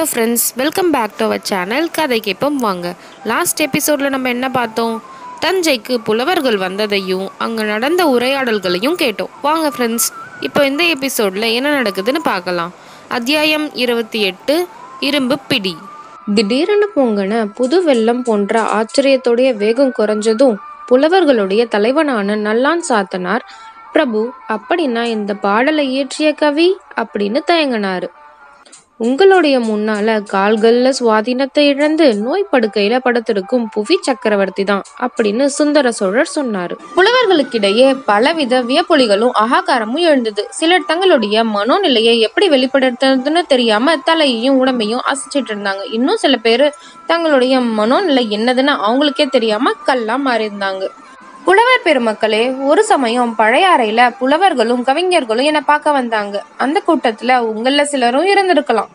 friends welcome back to our channel கதை கேட்போம் வாங்க லாஸ்ட் எபிசோடில் நம்ம என்ன பார்த்தோம் தஞ்சைக்கு புலவர்கள் வந்ததையும் அங்கே நடந்த உரையாடல்களையும் கேட்டோம் வாங்க ஃப்ரெண்ட்ஸ் இப்போ இந்த எபிசோடில் என்ன நடக்குதுன்னு பார்க்கலாம் அத்தியாயம் இருபத்தி எட்டு இரும்பு பிடி திடீரென பொங்கின புது வெள்ளம் போன்ற ஆச்சரியத்துடைய வேகம் குறைஞ்சதும் புலவர்களுடைய தலைவனான நல்லான் சாத்தனார் பிரபு அப்படின்னா இந்த பாடலை இயற்றிய கவி அப்படின்னு தயங்கினாரு உங்களுடைய முன்னால கால்கள்ல சுவாதீனத்தை இழந்து நோய் படுக்கையில படுத்திருக்கும் புவி சக்கரவர்த்தி தான் அப்படின்னு சுந்தர சோழர் சொன்னாரு புலவர்களுக்கிடையே பலவித வியப்பொலிகளும் அகாகாரமும் எழுந்தது சிலர் தங்களுடைய மனோநிலையை எப்படி வெளிப்படுத்துறதுன்னு தெரியாம தலையையும் உடம்பையும் அசைச்சிட்டு இருந்தாங்க இன்னும் சில பேர் தங்களுடைய மனோநிலை என்னதுன்னு அவங்களுக்கே தெரியாம கல்லா மாறி இருந்தாங்க புலவர் பெருமக்களே ஒரு சமயம் பழைய அறையில புலவர்களும் கவிஞர்களும் என்னை பார்க்க வந்தாங்க அந்த கூட்டத்துல உங்கள சிலரும் இருந்திருக்கலாம்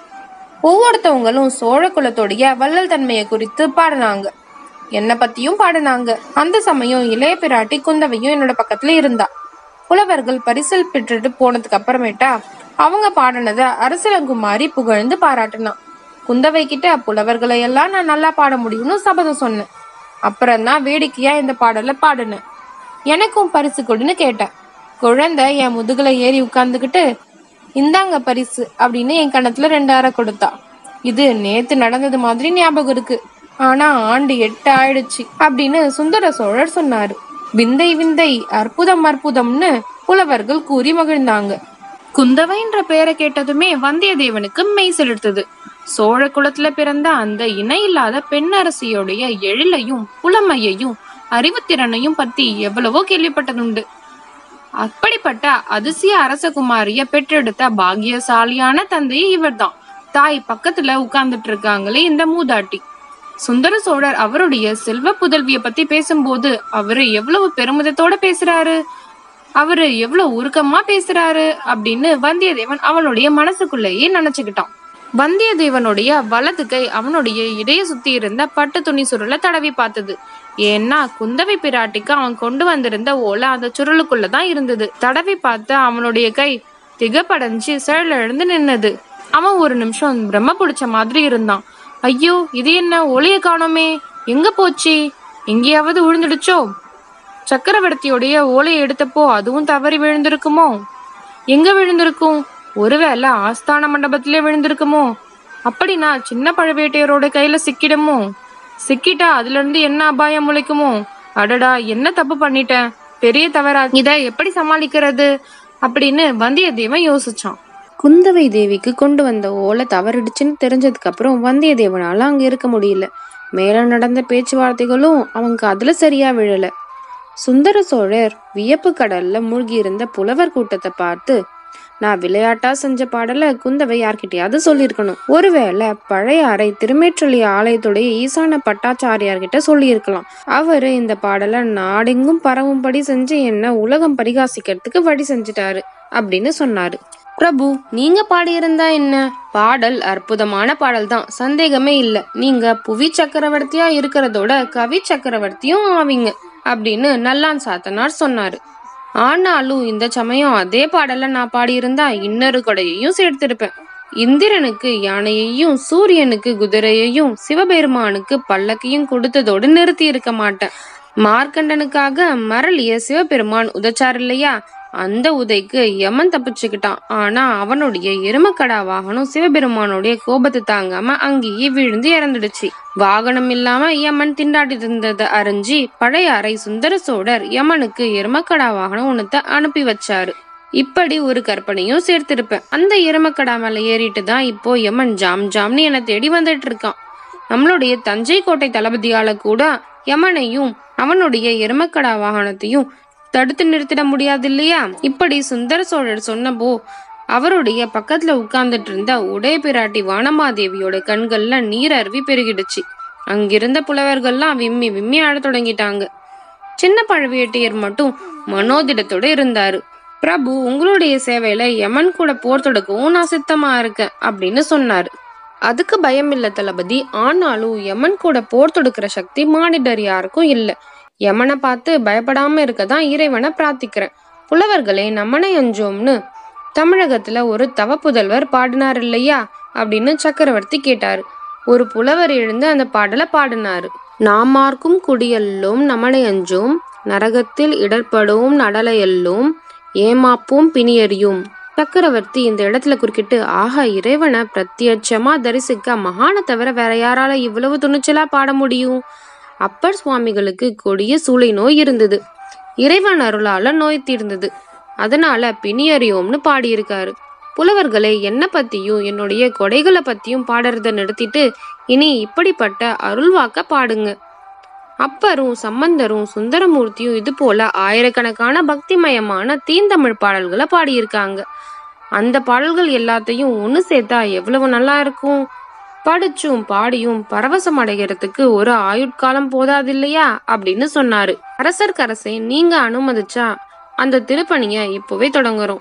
ஒவ்வொருத்தவங்களும் சோழ குலத்துடைய வள்ளல் தன்மையை குறித்து பாடினாங்க என்னை பத்தியும் பாடினாங்க அந்த சமயம் இளைய பிராட்டி குந்தவையும் என்னோட பக்கத்துல இருந்தா புலவர்கள் பரிசல் பெற்றுட்டு போனதுக்கு அப்புறமேட்டா அவங்க பாடினத அரசலங்குமாரி புகழ்ந்து பாராட்டினான் குந்தவை கிட்ட புலவர்களை எல்லாம் நான் நல்லா பாட முடியும்னு சபதம் சொன்னேன் அப்புறம் தான் வேடிக்கையா இந்த பாடலை பாடினேன் எனக்கும் பரிசு கொடுன்னு கேட்டேன் குழந்தை என் முதுகுல ஏறி உட்கார்ந்துக்கிட்டு இந்தாங்க பரிசு அப்படின்னு என் கணத்துல ரெண்டு அறை கொடுத்தா இது நேத்து நடந்தது மாதிரி ஞாபகம் இருக்கு ஆனா ஆண்டு எட்டு ஆயிடுச்சு அப்படின்னு சுந்தர சோழர் சொன்னாரு விந்தை விந்தை அற்புதம் அற்புதம்னு புலவர்கள் கூறி மகிழ்ந்தாங்க குந்தவைன்ற பெயரை கேட்டதுமே வந்தியத்தேவனுக்கு மெய் செலுத்தது சோழ குலத்துல பிறந்த அந்த இணை இல்லாத பெண்ணரசியோடைய எழிலையும் புலமையையும் அறிவுத்திறனையும் பத்தி எவ்வளவோ கேள்விப்பட்டதுண்டு அப்படிப்பட்ட அதிசய அரசகுமாரிய பெற்றெடுத்த பாக்கியசாலியான தந்தை இவர்தான் தாய் பக்கத்துல உட்கார்ந்துட்டு இருக்காங்களே இந்த மூதாட்டி சுந்தர சோழர் அவருடைய செல்வ புதல்விய பத்தி பேசும்போது அவரு எவ்வளவு பெருமிதத்தோட பேசுறாரு அவரு எவ்வளவு உருக்கமா பேசுறாரு அப்படின்னு வந்தியத்தேவன் அவனுடைய மனசுக்குள்ளேயே நினைச்சுக்கிட்டான் வந்தியத்தேவனுடைய வலது கை அவனுடைய இடைய சுத்தி இருந்த பட்டு துணி சுருளை தடவி பார்த்தது ஏன்னா குந்தவை பிராட்டிக்கு அவன் கொண்டு வந்திருந்த ஓலை அந்த சுருளுக்குள்ள தான் இருந்தது தடவி பார்த்து அவனுடைய கை திகப்படைஞ்சு செயலிழந்து நின்னது அவன் ஒரு நிமிஷம் பிரம்ம பிடிச்ச மாதிரி இருந்தான் ஐயோ இது என்ன ஒளிய காணோமே எங்க போச்சு எங்கேயாவது விழுந்துடுச்சோ சக்கரவர்த்தியோடைய ஓலையை எடுத்தப்போ அதுவும் தவறி விழுந்திருக்குமோ எங்க விழுந்திருக்கும் ஒருவேளை ஆஸ்தான மண்டபத்திலே விழுந்திருக்குமோ அப்படின்னா சின்ன பழுவேட்டையரோட கையில சிக்கிடுமோ சிக்கிட்டா அதுல இருந்து என்ன அபாயம் முளைக்குமோ அடடா என்ன தப்பு பண்ணிட்டேன் பெரிய தவறா இத எப்படி சமாளிக்கிறது அப்படின்னு வந்தியத்தேவன் யோசிச்சான் குந்தவை தேவிக்கு கொண்டு வந்த ஓலை தவறிடுச்சுன்னு தெரிஞ்சதுக்கு அப்புறம் வந்தியத்தேவனால அங்க இருக்க முடியல மேல நடந்த பேச்சுவார்த்தைகளும் அவங்க அதுல சரியா விழல சுந்தர சோழர் வியப்பு கடல்ல மூழ்கி இருந்த புலவர் கூட்டத்தை பார்த்து நான் விளையாட்டா செஞ்ச பாடல குந்தவை யார்கிட்டயாவது சொல்லியிருக்கணும் ஒருவேளை பழைய அறை திருமேற்றலி ஆலயத்துடைய ஈசான பட்டாச்சாரியார் கிட்ட சொல்லியிருக்கலாம் அவரு இந்த பாடலை நாடெங்கும் பரவும்படி செஞ்சு என்ன உலகம் பரிகாசிக்கிறதுக்கு வழி செஞ்சுட்டாரு அப்படின்னு சொன்னாரு பிரபு நீங்க பாடியிருந்தா என்ன பாடல் அற்புதமான பாடல் தான் சந்தேகமே இல்ல நீங்க புவி சக்கரவர்த்தியா இருக்கிறதோட கவி சக்கரவர்த்தியும் ஆவீங்க அப்படின்னு நல்லான் சாத்தனார் சொன்னாரு ஆனாலும் இந்த சமயம் அதே பாடல நான் பாடியிருந்தா இன்னொரு கொடையையும் சேர்த்திருப்பேன் இந்திரனுக்கு யானையையும் சூரியனுக்கு குதிரையையும் சிவபெருமானுக்கு பல்லக்கையும் கொடுத்ததோடு நிறுத்தி இருக்க மாட்டேன் மார்க்கண்டனுக்காக மரளிய சிவபெருமான் உதச்சார் இல்லையா அந்த உதைக்கு யமன் தப்பிச்சுக்கிட்டான் ஆனா அவனுடைய எருமக்கடா வாகனம் சிவபெருமானுடைய கோபத்தை தாங்காம அங்கேயே விழுந்து இறந்துடுச்சு வாகனம் இல்லாம யமன் திண்டாடி இருந்ததை அறிஞ்சி பழைய அறை சுந்தர சோழர் யமனுக்கு எருமக்கடா வாகனம் ஒன்னத்தை அனுப்பி வச்சாரு இப்படி ஒரு கற்பனையும் சேர்த்திருப்பேன் அந்த எருமக்கடா மேல ஏறிட்டு தான் இப்போ யமன் ஜாம் ஜாம்னு என்னை தேடி வந்துட்டு இருக்கான் நம்மளுடைய தஞ்சை கோட்டை தளபதியால கூட யமனையும் அவனுடைய எருமக்கடா வாகனத்தையும் தடுத்து நிறுத்திட முடியாது இல்லையா இப்படி சுந்தர சோழர் சொன்னபோ அவருடைய பக்கத்துல உட்கார்ந்துட்டு இருந்த உடைய பிராட்டி வானமாதேவியோட கண்கள்ல நீர் அருவி பெருகிடுச்சு அங்கிருந்த புலவர்கள்லாம் விம்மி விம்மி அழத் தொடங்கிட்டாங்க சின்ன பழுவேட்டையர் மட்டும் மனோதிடத்தோட இருந்தாரு பிரபு உங்களுடைய சேவையில யமன் கூட போர் தொடுக்கவும் நான் சித்தமா இருக்கேன் அப்படின்னு சொன்னாரு அதுக்கு பயம் இல்ல தளபதி ஆனாலும் யமன் கூட போர் தொடுக்கிற சக்தி மானிடர் யாருக்கும் இல்ல யமனை பார்த்து பயப்படாம இருக்கதான் இறைவனை பிரார்த்திக்கிறேன் புலவர்களே நம்மனை அஞ்சோம்னு தமிழகத்துல ஒரு தவ புதல்வர் பாடினார் இல்லையா அப்படின்னு சக்கரவர்த்தி கேட்டாரு ஒரு புலவர் எழுந்து அந்த பாடலை பாடினாரு நாமார்க்கும் குடியல்லோம் நமனை அஞ்சோம் நரகத்தில் இடர்படும் நடலையல்லோம் ஏமாப்போம் பிணியறியும் சக்கரவர்த்தி இந்த இடத்துல குறுக்கிட்டு ஆஹா இறைவனை பிரத்யட்சமா தரிசிக்க மகானை தவிர வேற யாரால இவ்வளவு துணிச்சலா பாட முடியும் அப்பர் சுவாமிகளுக்கு கொடிய சூளை நோய் இருந்தது இறைவன் அருளால நோய் தீர்ந்தது அதனால பிணியறியோம்னு பாடியிருக்காரு புலவர்களே என்ன பத்தியும் என்னுடைய கொடைகளை பத்தியும் பாடுறத நிறுத்திட்டு இனி இப்படிப்பட்ட அருள்வாக்க பாடுங்க அப்பரும் சம்பந்தரும் சுந்தரமூர்த்தியும் இது போல ஆயிரக்கணக்கான பக்திமயமான தீந்தமிழ் பாடல்களை பாடியிருக்காங்க அந்த பாடல்கள் எல்லாத்தையும் ஒன்று சேர்த்தா எவ்வளவு நல்லா இருக்கும் படிச்சும் பாடியும் பரவசம் அடைகிறதுக்கு ஒரு ஆயுட்காலம் போதாது இல்லையா அப்படின்னு சொன்னாரு அரசர்க்கரசே நீங்க அனுமதிச்சா அந்த திருப்பணிய இப்பவே தொடங்குறோம்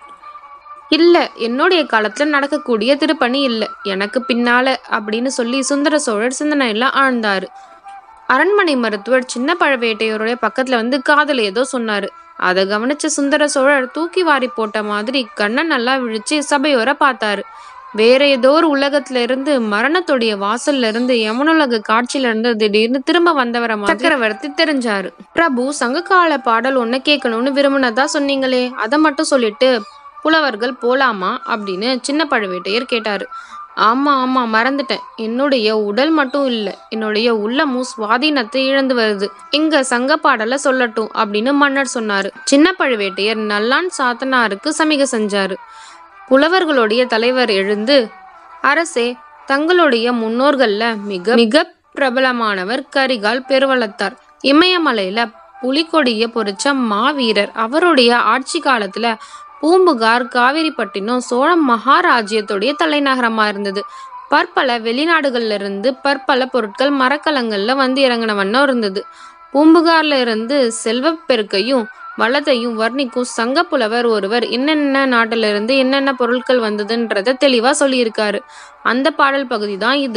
இல்ல என்னுடைய காலத்துல நடக்கக்கூடிய திருப்பணி இல்ல எனக்கு பின்னால அப்படின்னு சொல்லி சுந்தர சோழர் சிந்தனையில ஆழ்ந்தாரு அரண்மனை மருத்துவர் சின்ன பழவேட்டையருடைய பக்கத்துல வந்து காதல ஏதோ சொன்னாரு அதை கவனிச்ச சுந்தர சோழர் தூக்கி வாரி போட்ட மாதிரி கண்ணை நல்லா விழிச்சு சபையோர பார்த்தாரு வேற ஏதோ ஒரு உலகத்துல இருந்து மரணத்துடைய வாசல்ல இருந்து யமனுலக காட்சியில இருந்து திடீர்னு திரும்ப வந்தவர மாதிரி சக்கரவர்த்தி தெரிஞ்சாரு பிரபு சங்ககால பாடல் ஒண்ணு கேட்கணும்னு விரும்பினதா சொன்னீங்களே அதை மட்டும் சொல்லிட்டு புலவர்கள் போலாமா அப்படின்னு சின்ன பழுவேட்டையர் கேட்டாரு ஆமா ஆமா மறந்துட்டேன் என்னுடைய உடல் மட்டும் இல்ல என்னுடைய உள்ளமும் சுவாதீனத்தை இழந்து வருது எங்க சங்க பாடல சொல்லட்டும் அப்படின்னு மன்னர் சொன்னாரு சின்ன பழுவேட்டையர் நல்லான் சாத்தனாருக்கு சமிக செஞ்சாரு புலவர்களுடைய தலைவர் எழுந்து அரசே தங்களுடைய முன்னோர்கள்ல மிக மிக பிரபலமானவர் கரிகால் பெருவளத்தார் இமயமலையில புலிகொடிய பொறிச்ச மாவீரர் அவருடைய ஆட்சி காலத்துல பூம்புகார் காவிரிப்பட்டினம் சோழ மகாராஜ்யத்துடைய தலைநகரமா இருந்தது பற்பல வெளிநாடுகள்ல இருந்து பற்பல பொருட்கள் மரக்கலங்கள்ல வந்து இறங்கின வண்ணம் இருந்தது பூம்புகார்ல இருந்து செல்வப்பெருக்கையும் வளத்தையும் வர்ணிக்கும் சங்க புலவர் ஒருவர் என்னென்ன நாட்டில இருந்து என்னென்ன பொருட்கள் வந்ததுன்றத தெளிவா சொல்லியிருக்காரு அந்த பாடல் பகுதி தான் இது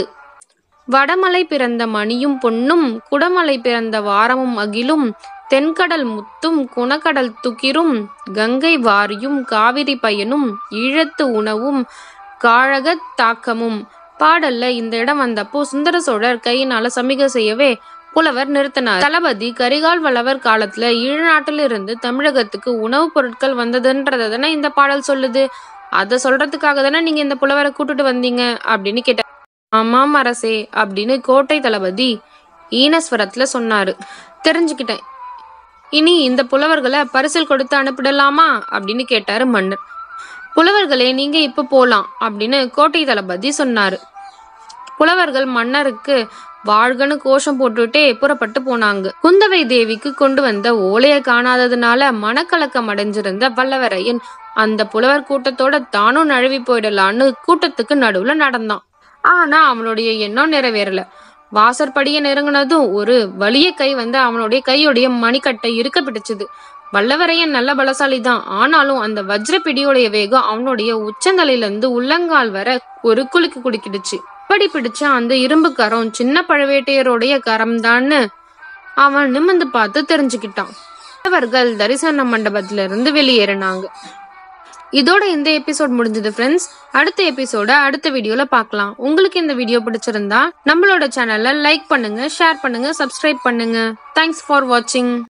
வடமலை பிறந்த மணியும் பொன்னும் குடமலை பிறந்த வாரமும் அகிலும் தென்கடல் முத்தும் குணக்கடல் துகிரும் கங்கை வாரியும் காவிரி பயனும் ஈழத்து உணவும் காழகத் தாக்கமும் பாடல்ல இந்த இடம் வந்தப்போ சுந்தர சோழர் கையினால சமிகை செய்யவே புலவர் நிறுத்தினார் தளபதி கரிகால் வல்லவர் காலத்துல ஈழ நாட்டிலிருந்து தமிழகத்துக்கு உணவுப் பொருட்கள் வந்ததுன்றத தானே இந்த பாடல் சொல்லுது அதை சொல்றதுக்காக தானே நீங்க இந்த புலவரை கூட்டிட்டு வந்தீங்க அப்படின்னு கேட்டார் ஆமாம் அரசே அப்படின்னு கோட்டை தளபதி ஈனஸ்வரத்துல சொன்னாரு தெரிஞ்சுக்கிட்டேன் இனி இந்த புலவர்களை பரிசில் கொடுத்து அனுப்பிடலாமா அப்படின்னு கேட்டாரு மன்னர் புலவர்களே நீங்க இப்ப போலாம் அப்படின்னு கோட்டை தளபதி சொன்னாரு புலவர்கள் மன்னருக்கு வாழ்கன்னு கோஷம் போட்டுட்டே புறப்பட்டு போனாங்க குந்தவை தேவிக்கு கொண்டு வந்த ஓலைய காணாததுனால மனக்கலக்கம் அடைஞ்சிருந்த வல்லவரையன் அந்த புலவர் கூட்டத்தோட தானும் நழுவி போயிடலான்னு கூட்டத்துக்கு நடுவுல நடந்தான் ஆனா அவனுடைய எண்ணம் நிறைவேறல வாசற்படியை நெருங்கினதும் ஒரு வலிய கை வந்து அவனுடைய கையுடைய மணிக்கட்டை இருக்க பிடிச்சது வல்லவரையன் நல்ல பலசாலி தான் ஆனாலும் அந்த வஜ்ர பிடியோடைய வேகம் அவனுடைய உச்சந்தலையில இருந்து உள்ளங்கால் வர ஒரு குலுக்கு குடிக்கிடுச்சு அப்படி பிடிச்ச அந்த இரும்பு கரம் சின்ன பழவேட்டையருடைய கரம் தான்னு அவன் நிமிந்து பார்த்து தெரிஞ்சுக்கிட்டான் அவர்கள் தரிசன மண்டபத்துல இருந்து வெளியேறினாங்க இதோட இந்த எபிசோட் முடிஞ்சது ஃப்ரெண்ட்ஸ் அடுத்த எபிசோட அடுத்த வீடியோல பார்க்கலாம் உங்களுக்கு இந்த வீடியோ பிடிச்சிருந்தா நம்மளோட சேனலை லைக் பண்ணுங்க ஷேர் பண்ணுங்க சப்ஸ்கிரைப் பண்ணுங்க தேங்க்ஸ் ஃபார் வாட்சிங்